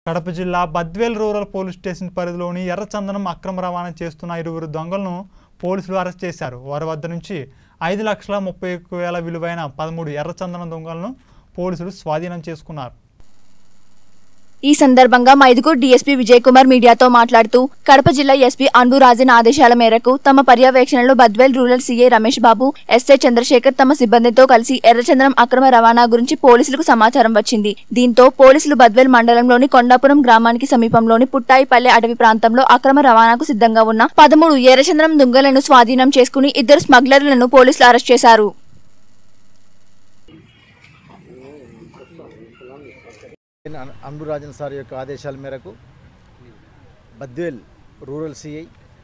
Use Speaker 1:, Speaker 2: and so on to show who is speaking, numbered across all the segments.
Speaker 1: కడప జిల్లా Badvel rural police station పరిధిలోని ఎర్రచందనం అక్రమ రవాణా చేస్తున్న ఇరువురు దొంగలను పోలీసులు అరెస్ట్ చేశారు వారి వద్ద నుంచి ఐదు లక్షల ముప్పై ఒక్క వేల విలువైన పదమూడు ఎర్రచందనం దొంగలను పోలీసులు స్వాధీనం చేసుకున్నారు
Speaker 2: ఈ సందర్భంగా మైదుగూర్ డీఎస్పీ విజయ్ కుమార్ మీడియాతో మాట్లాడుతూ కడప జిల్లా ఎస్పీ అంబు రాజన్ ఆదేశాల మేరకు తమ పర్యవేక్షణలో Badvel rural CI Ramesh Babu SI Chandrasekhar తమ సిబ్బందితో కలిసి ఎర్రచంద్రం అక్రమ రవాణా గురించి పోలీసులకు సమాచారం వచ్చింది దీంతో పోలీసులు బద్వేల్ మండలంలోని కొండాపురం గ్రామానికి సమీపంలోని పుట్టాయిపల్లె అటవీ ప్రాంతంలో అక్రమ రవాణాకు సిద్ధంగా ఉన్న పదమూడు ఎర్రచంద్రం దుంగలను స్వాధీనం చేసుకుని ఇద్దరు స్మగ్లర్లను పోలీసులు అరెస్ట్ చేశారు
Speaker 3: అన్బురాజన్ సార్ యొక్క ఆదేశాల మేరకు బద్వేల్ రూరల్ సిఐ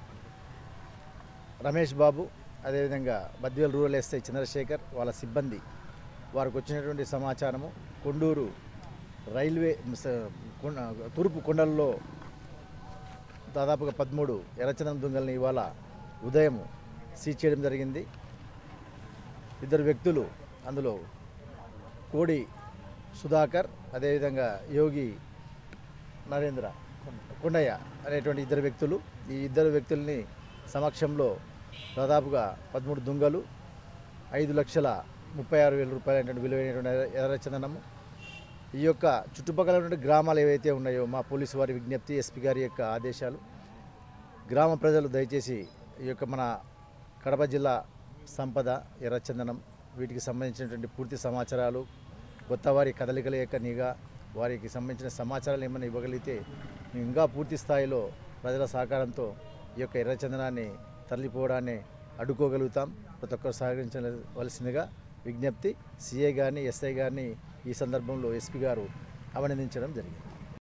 Speaker 3: రమేష్ బాబు అదేవిధంగా బద్వేల్ రూరల్ ఎస్ఐ చంద్రశేఖర్ వాళ్ళ సిబ్బంది వారికి వచ్చినటువంటి సమాచారము కొండూరు రైల్వే స- కొన- తూర్పు కొండల్లో దాదాపుగా పదమూడు ఎర్రచందనం దుంగల్ని ఇవాళ ఉదయం సీజ్ చేయడం జరిగింది ఇద్దరు వ్యక్తులు అందులో కోడి సుధాకర్ అదేవిధంగా యోగి నరేంద్ర కొండయ్య అనేటువంటి ఇద్దరు వ్యక్తులు ఈ ఇద్దరు వ్యక్తుల్ని సమక్షంలో దాదాపుగా పదమూడు దుంగలు ఐదు లక్షల ముప్పై ఆరు వేల రూపాయలైనటువంటి విలువైనటువంటి ఎర్రచందనము ఈ యొక్క చుట్టుపక్కల ఉన్న గ్రామాలు ఏవైతే ఉన్నాయో మా పోలీసు వారి విజ్ఞప్తి ఎస్పీ గారి యొక్క ఆదేశాలు గ్రామ ప్రజలు దయచేసి ఈ యొక్క మన కడప జిల్లా సంపద ఎర్రచందనం వీటికి సంబంధించినటువంటి పూర్తి సమాచారాలు కొత్త వారి కదలికల యొక్క నిఘా వారికి సంబంధించిన సమాచారాలు ఏమైనా ఇవ్వగలిగితే మేము ఇంకా పూర్తి స్థాయిలో ప్రజల సహకారంతో ఈ యొక్క ఎర్రచందనాన్ని తరలిపోవడాన్ని అడ్డుకోగలుగుతాం ప్రతి ఒక్కరు సహకరించవలసిందిగా విజ్ఞప్తి సిఐ గారిని ఎస్ఐ గారిని ఈ సందర్భంలో ఎస్పీ గారు అభినందించడం జరిగింది